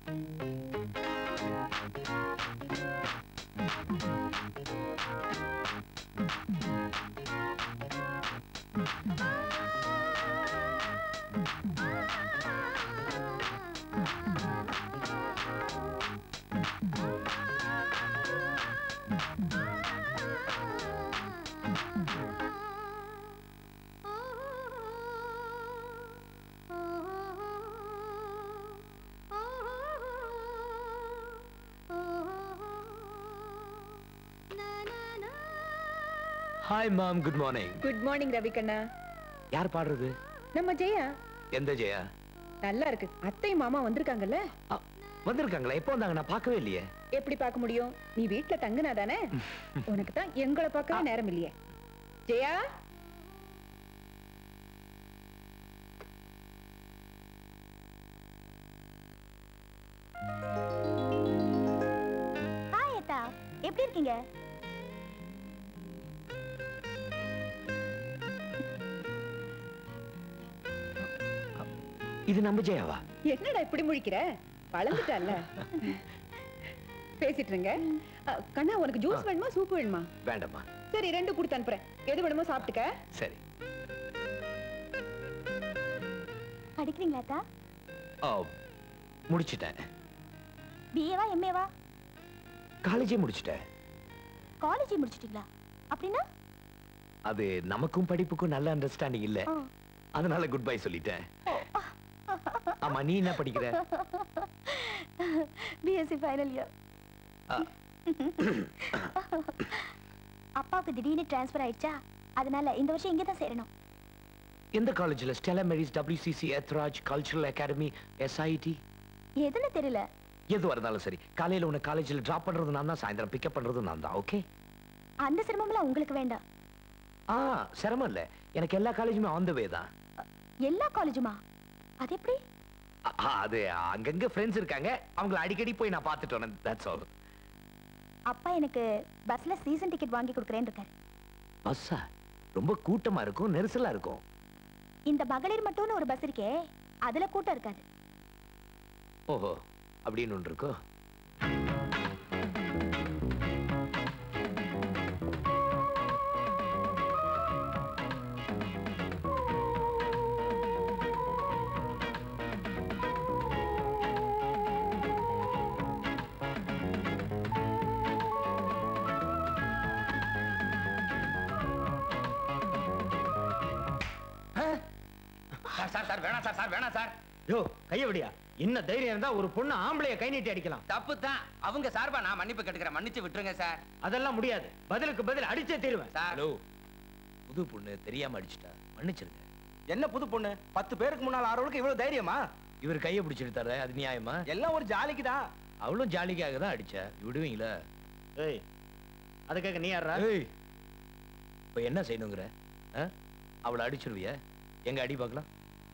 Hi mom good morning good morning Ravi கண்ணா யார் பாடுறது நம்ம ஜெயா எந்த ஜெயா நல்லா இருக்கு அத்தை மாமா வந்திருக்காங்கல்ல அ, வந்திருக்காங்களா எப்போ வந்தாங்க நான் பார்க்கவே இல்லையே எப்படி பார்க்க முடியும் நீ வீட்ல தங்குனா தானே உனக்கு தான் எங்களை பார்க்கவே நேரம் இல்லையே ஜெயா ஹாய் அத்தா எப்படி இருக்கீங்க இது நம்ம ஜெயாவா என்னடா இப்படி முழிக்கிற வளர்ந்துட்டல்ல பேசிட்டு இருங்க அ, கண்ணா உனக்கு ஜூஸ் வேணுமா சூப் வேணுமா வேண்டாம்மா சரி ரெண்டு கொடுத்து அனுப்புறேன் எது வேணுமோ சாப்பிட்டுக்க சரி படிக்கிறீங்களா அத்தா ஓ முடிச்சிட்டேன் பிஏவா எம்ஏவா காலேஜே முடிச்சிட்டேன் காலேஜ் முடிச்சிட்டீங்களா அப்படின்னா அது நமக்கும் படிப்புக்கும் நல்ல அண்டர்ஸ்டாண்டிங் இல்ல ஆ. அதனால குட் பை சொல்லிட்டேன் ஆமா நீ என்ன படிக்கிற பிஎஸ்சி ஃபைனல் இயர் ஆ. அப்பாவுக்கு திடீர்னு ட்ரான்ஸ்ஃபர் ஆயிடுச்சா அதனால இந்த வருஷம் இங்கே தான் சேரணும் எந்த காலேஜ்ல Stella Maris WCC Ethiraj cultural academy SIT எதுன்னு தெரியல எதுவா இருந்தாலும் சரி காலையில உன்னை காலேஜ்ல டிராப் பண்றது நான் தான் சாயந்தரம் பிக்கப் பண்றது நான் தான் ஓகே அந்த சிரமம்லாம் உங்களுக்கு வேண்டாம் ஆ சிரமம் இல்ல எனக்கு எல்லா காலேஜுமே ஆன் த வே தான் எல்லா காலேஜுமா அது எப்படி அ- ஆ, அது அங்கங்க ஃப்ரெண்ட்ஸ் இருக்காங்க அவங்கள அடிக்கடி போய் நான் பார்த்துட்டு வரேன் தட்ஸ் ஆல் அப்பா எனக்கு பஸ்ல சீசன் டிக்கெட் வாங்கி கொடுக்குறேன்னு இருக்காரு பஸ்ஸா ரொம்ப கூட்டமா இருக்கும் நெரிசலா இருக்கும் இந்த மகளிர் மட்டும்னு ஒரு பஸ் இருக்கே அதுல கூட்டம் இருக்காது ஓஹோ அப்படின்னு ஒன்று இருக்கோ சார் சார் சார் வேணாம் சார் சார் வேணாம் சார் யோ கைய விடியா என்ன தைரியம் இருந்தா ஒரு பொண்ணு ஆம்பளைய கை நீட்டி அடிக்கலாம் தப்பு தான் அவங்க சார்பா நான் மன்னிப்பு கேட்டுக்கிறேன் மன்னிச்சு விட்டுருங்க சார் அதெல்லாம் முடியாது பதிலுக்கு பதில் அடிச்சே தீருவேன் சார் ஹலோ புது பொண்ணு தெரியாம அடிச்சிட்டா மன்னிச்சிருங்க என்ன புது பொண்ணு பத்து பேருக்கு முன்னால் ஆறவளுக்கு இவ்வளவு தைரியமா இவர் கையை பிடிச்சிருத்தாரு அது நியாயமா எல்லாம் ஒரு ஜாலிக்கு தான் அவளும் ஜாலிக்காக தான் அடிச்சா விடுவீங்களா ஏய் அதுக்காக நீ யாரா ஏய் இப்ப என்ன செய்யணுங்கிற ஆ? அவளை அடிச்சிருவிய எங்க அடி பார்க்கலாம்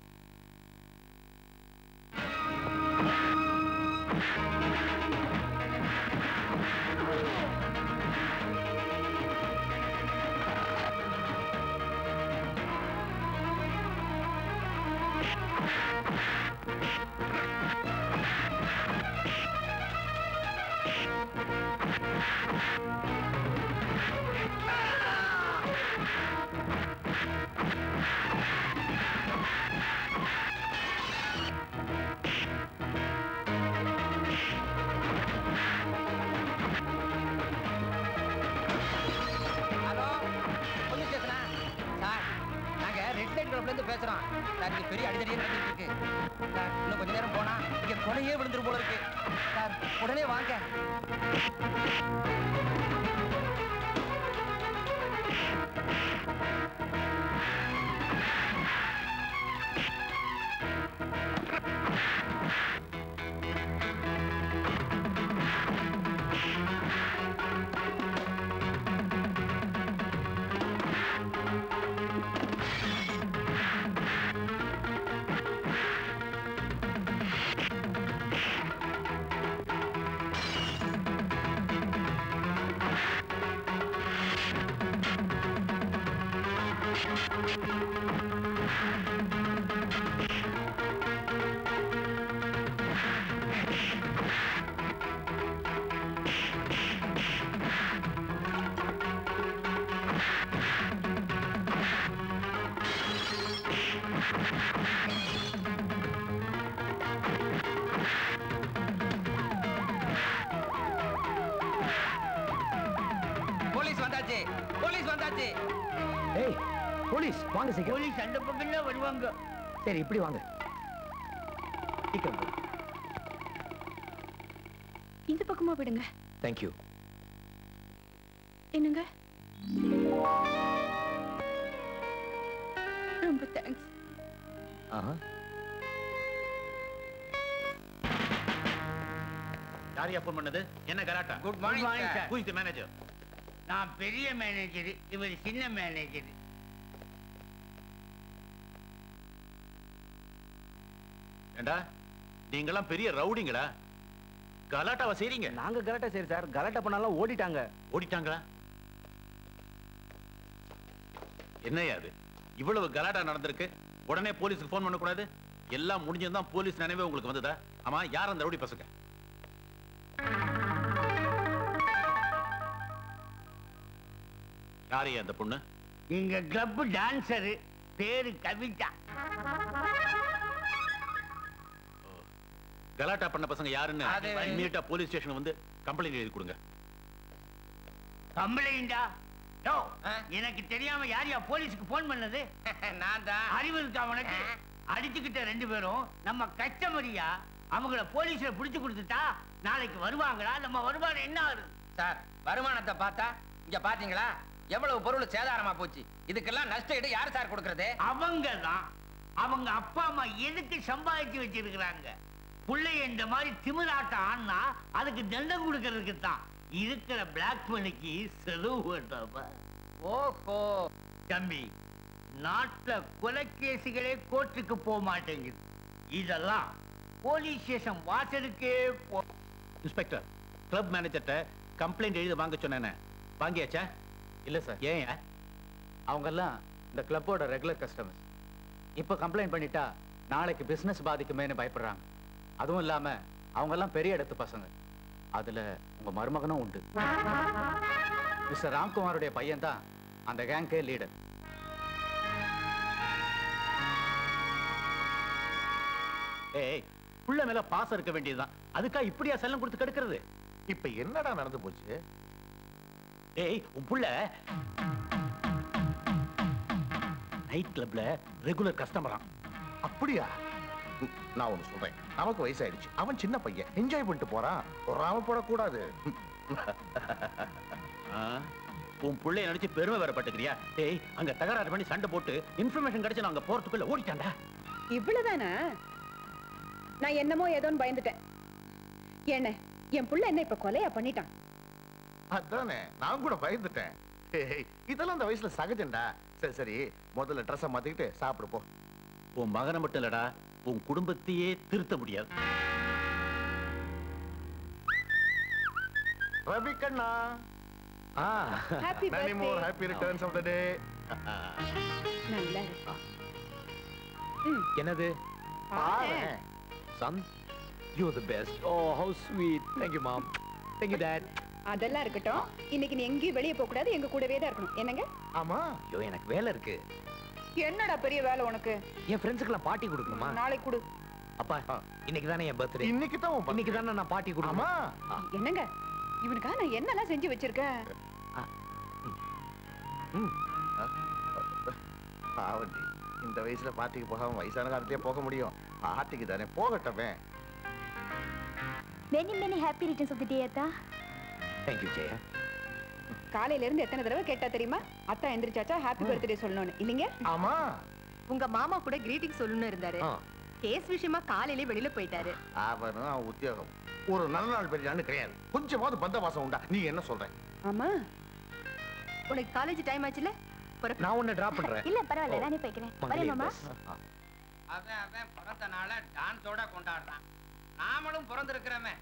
ஹலோ போலீஸ் ஸ்டேஷனா சார் நாங்க ரெட் லைட் கிளப்ல இருந்து பேசுறோம் சார் இங்க பெரிய அடிதடியே நடந்துட்டு இருக்கு சார் இன்னும் கொஞ்ச நேரம் போனா இங்க கொலையே விழுந்துரும் போல இருக்கு சார் உடனே வாங்க வருது ஏய் போலீஸ் வாங்க சீக்கிரம் போலீஸ் அந்த பக்கம் தான் வருவாங்க சரி இப்படி வாங்க சீக்கிரம் போ இந்த பக்கமா விடுங்க தேங்க்யூ என்னங்க ரொம்ப தேங்க்ஸ் ஆஹா யாரையா ஃபோன் பண்ணது என்ன கலாட்டா good morning morning, sir who is the manager நான் பெரிய மேனேஜர் இவர் சின்ன மேனேஜர் ஏண்டா நீங்கெல்லாம் பெரிய ரவுடிங்களா கலாட்டாவை செய்றீங்க நாங்க கரெக்டா சரி சார் கரெக்டா பண்ணாலும் ஓடிட்டாங்க ஓடிட்டாங்களா என்னையா அது இவ்வளவு கலாட்டா நடந்திருக்கு உடனே போலீஸுக்கு ஃபோன் பண்ணக்கூடாது எல்லாம் முடிஞ்சதுதான் போலீஸ் நினைவே உங்களுக்கு வந்ததா ஆமா யார் அந்த ரவுடி பசங்க யாரையா அந்த பொண்ணு எங்க கிளப் டான்சரு பேரு கவிதா கலாட்டா பண்ண பசங்க யாருன்னு அது- இம்மீடியட்டா போலீஸ் ஸ்டேஷன் வந்து கம்ப்ளைண்ட் எழுதி கொடுங்க கம்பளைண்டா யோ ஆ? எனக்கு தெரியாம யார் யா போலீஸ்க்கு போன் பண்ணது நான் தான் அறிவு இருக்கா உனக்கு அடிச்சுக்கிட்ட ரெண்டு பேரும் நம்ம கஸ்டமரியா அவங்கள போலீஸ்ல புடிச்சு கொடுத்துட்டா நாளைக்கு வருவாங்களா நம்ம வருமானம் என்ன ஆகுது சார் வருமானத்தை பார்த்தா இங்க பாத்தீங்களா எவ்வளவு பொருள் சேதாரமா போச்சு இதுக்கெல்லாம் நஷ்ட ஈடு யார் சார் கொடுக்கறது அவங்க தான் அவங்க அப்பா அம்மா எதுக்கு சம்பாதிச்சு வச்சிருக்கிறாங்க புள்ளைய இந்த மாதிரி திமிராட்டம் ஆனா அதுக்கு தண்டம் கொடுக்கறதுக்கு தான் இருக்கிற பிளாக் மணிக்கு செலவு பண்ணாம ஓஹோ தம்பி நாட்டுல கொலைகேசுகளே கோர்ட்டுக்கு போக மாட்டேங்குது இதெல்லாம் போலீஸ் ஸ்டேஷன் வாசலுக்கே போ இன்ஸ்பெக்டர் கிளப் மேனேஜர்ட்ட கம்ப்ளைண்ட் எழுதி வாங்க சொன்னேனே வாங்கியாச்சா இல்ல சார் ஏன் அவங்க எல்லாம் இந்த கிளப்போட ரெகுலர் கஸ்டமர்ஸ் இப்ப கம்ப்ளைண்ட் பண்ணிட்டா நாளைக்கு பிசினஸ் பாதிக்குமேன்னு பயப்படுறாங்க அதுவும் இல்லாம அவங்க எல்லாம் பெரிய இடத்து பசங்க அதுல உங்க மருமகனும் உண்டு மிஸ்டர் ராம்குமாருடைய பையன் தான் அந்த கேங்கே லீடர் ஏய் புள்ள மேல பாசம் இருக்க வேண்டியதுதான் அதுக்கா இப்படியா செல்லம் கொடுத்து கெடுக்கிறது இப்ப என்னடா நடந்து போச்சு ஏய் உன் புள்ள நைட் கிளப்ல ரெகுலர் கஸ்டமரா அப்படியா ம், நான் ஒண்ணு சொல்றேன் நமக்கு வயசாயிடுச்சு அவன் சின்ன பையன் என்ஜாய் பண்ணிட்டு போறான் பொறாம போடக்கூடாது உன் புள்ளைய நினைச்சு பெருமை வேற பட்டுக்கிறியா ஏய் அங்க தகராறு பண்ணி சண்டை போட்டு இன்ஃபர்மேஷன் கிடைச்சு நான் அங்க போறதுக்குள்ள ஓடிட்டான்டா இவ்வளவுதானா நான் என்னமோ ஏதோன்னு பயந்துட்டேன் என்ன என் புள்ள என்ன இப்ப கொலையா பண்ணிட்டான் அதானே நான் கூட பயந்துட்டேன் ஏய், இதெல்லாம் அந்த வயசுல சகஜம்டா சரி சரி முதல்ல ட்ரெஸ்ஸை மாத்திக்கிட்டு சாப்பிடு போ உன் மகனை மட்டும் இல்லடா உன் குடும்பத்தையே திருத்த முடியாது ரவி கண்ணா ஆ happy many more happy returns of the day நல்லா இருக்கு. ம், என்னது பாரேன். Son you the best oh how sweet thank you mom thank you dad அதெல்லாம் இருக்கட்டும் இன்னைக்கு நீ எங்கேயும் வெளியே போக கூடாது எங்க கூடவே தான் இருக்கணும் என்னங்க ஆமா ஐயோ எனக்கு வேலை இருக்கு என்னடா பெரிய வேலை உனக்கு என் ஃப்ரெண்ட்ஸுக்கெல்லாம் பார்ட்டி கொடுக்கணுமா நாளைக்கு கொடு அப்பா இன்னைக்கு தானே என் பர்த்டே இன்னைக்கு தான் உன் இன்னைக்கு தானே நான் பார்ட்டி ஆமா கொடுக்கணும் என்னங்க இவனுக்கா நான் என்னெல்லாம் செஞ்சு வச்சிருக்கேன் பாவண்டி இந்த வயசுல பார்ட்டிக்கு போகாம வயசான காலத்திலே போக முடியும் பார்ட்டிக்கு தானே போகட்டமே many many happy returns of the day அத்தா தேங்க் யூ ஜெயா காலையில இருந்து எத்தனை தடவை கேட்டா தெரியுமா அத்தா எந்திரிச்சாச்சா ஹாப்பி பர்த்டே சொல்லணும்னு இல்லைங்க ஆமா உங்க மாமா கூட கிரீட்டிங் சொல்லணும்னு இருந்தாரு ஆ. கேஸ் விஷயமா காலையிலே வெளியில போயிட்டாரு அவனும் அவன் உத்தியோகம் ஒரு நல்ல நாள் பெரியான்னு கிடையாது கொஞ்சமாவது பந்தவாசம் உண்டா நீ என்ன சொல்ற ஆமா உனக்கு காலேஜ் டைம் ஆச்சுல புறப்படு. நான் உன்னை டிராப் பண்றேன் இல்ல பரவாயில்ல நானே போய்க்கிறேன் வரேன் மாமா அவன் அவன் பிறந்த நாள டான்ஸோட கொண்டாடுறான் நாமளும் பிறந்திருக்கிறோமே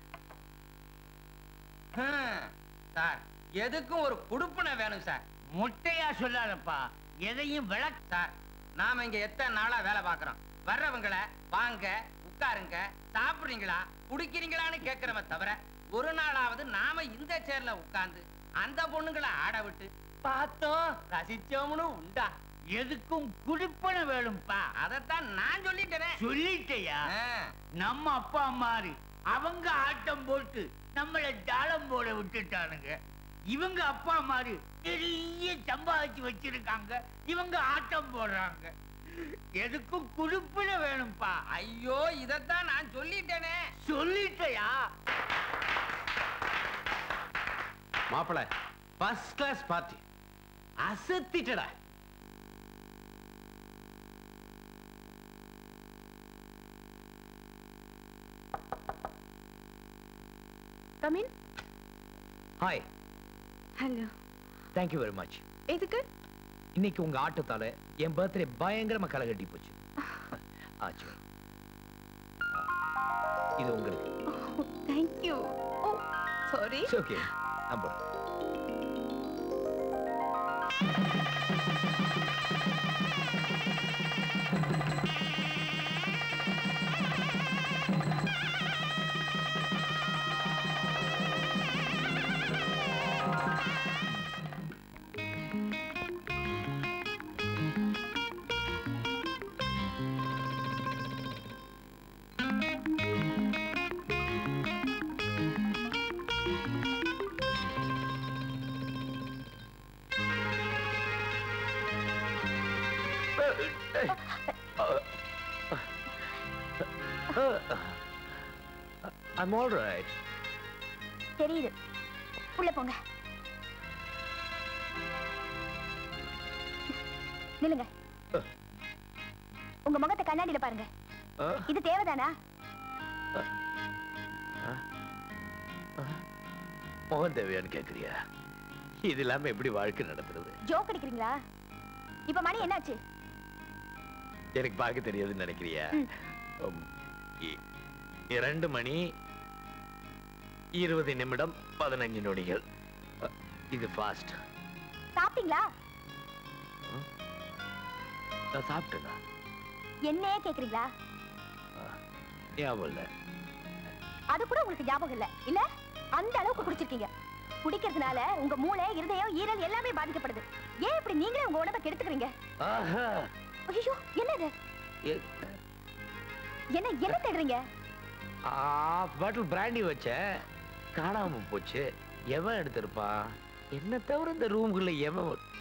ஹம், சார் எதுக்கும் ஒரு குடுப்பினை வேணும் சார் முட்டையா சொல்லாதப்பா எதையும் விளக்கு சார் நாம இங்க எத்தனை நாளா வேலை பார்க்கறோம் வர்றவங்கள வாங்க உட்காருங்க சாப்பிடுறீங்களா குடிக்கிறீங்களான்னு கேட்கிறவ தவிர ஒரு நாளாவது நாம இந்த சேர்ல உட்கார்ந்து அந்த பொண்ணுங்களை ஆட விட்டு பார்த்தோம் ரசிச்சோம்னு உண்டா எதுக்கும் குடிப்பன வேணும்ப்பா அதைத்தான் நான் சொல்லிட்டேனே சொல்லிட்டயா ஆ, நம்ம அப்பா அம்மாரு அவங்க ஆட்டம் போட்டு நம்மள ஜாலம் போட விட்டுட்டானுங்க இவங்க அப்பா மாதிரி பெரிய சம்பாதிச்சு வச்சிருக்காங்க இவங்க ஆட்டம் போடுறாங்க எதுக்கும் குடுப்பிட வேணும்பா ஐயோ இதத்தான் நான் சொல்லிட்டேனே சொல்லிட்டயா மாப்பிள ஃபர்ஸ்ட் கிளாஸ் பார்ட்டி அசத்திட்டடா come in hi hello thank you very much எதுக்கு இன்னைக்கு உங்க ஆட்டத்தால என் பர்த்டே பயங்கரமா களை கட்டி போச்சு ஆச்சு இது உங்களுக்கு thank you oh sorry okay number I'm all right. தெரியுது உள்ள போங்க நில்லுங்க உங்க முகத்தை கண்ணாடியில பாருங்க Uh, இது தேவைதானா முகம் தேவையான்னு கேக்குறியா இது இல்லாம எப்படி வாழ்க்கை நடத்துறது ஜோக் அடிக்கிறீங்களா இப்ப மணி என்னாச்சு எனக்கு பார்க்க தெரியாதுன்னு நினைக்கிறியா ம். உம், இ- இரண்டு மணி இருபது நிமிடம் பதினஞ்சு நொடிகள் அ, இது ஃபாஸ்ட் சாப்பிட்டீங்களா நான் சாப்பிட்டேனா என்னையே கேக்குறீங்களா ஞாபகம் இல்ல அது கூட உங்களுக்கு ஞாபகம் இல்ல இல்ல அந்த அளவுக்கு குடிச்சிருக்கீங்க குடிக்கிறதுனால உங்க மூளை இருதயம் ஈரல் எல்லாமே பாதிக்கப்படுது ஏன் இப்படி நீங்களே உங்க உடம்ப கெடுத்துக்கிறீங்க ஆஹா ஐயோ என்ன இது எ- என்ன என்ன தேடுறீங்க ஆஃப் பாட்டில் பிராண்டி வச்சேன் காணாம போச்சு எவன் எடுத்திருப்பான் என்ன தவிர இந்த ரூம்குள்ள எவன் வ-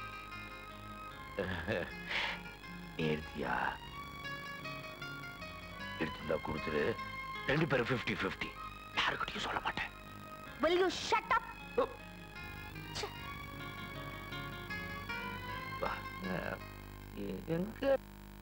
நீ எடுத்தியா எடுத்திருந்தா கொடுத்துரு ரெண்டு பேரும் ஃபிஃப்டி ஃபிஃப்டி யாருக்கிட்டையும் சொல்ல மாட்டேன் will you shut up வா. அஹ், எங்க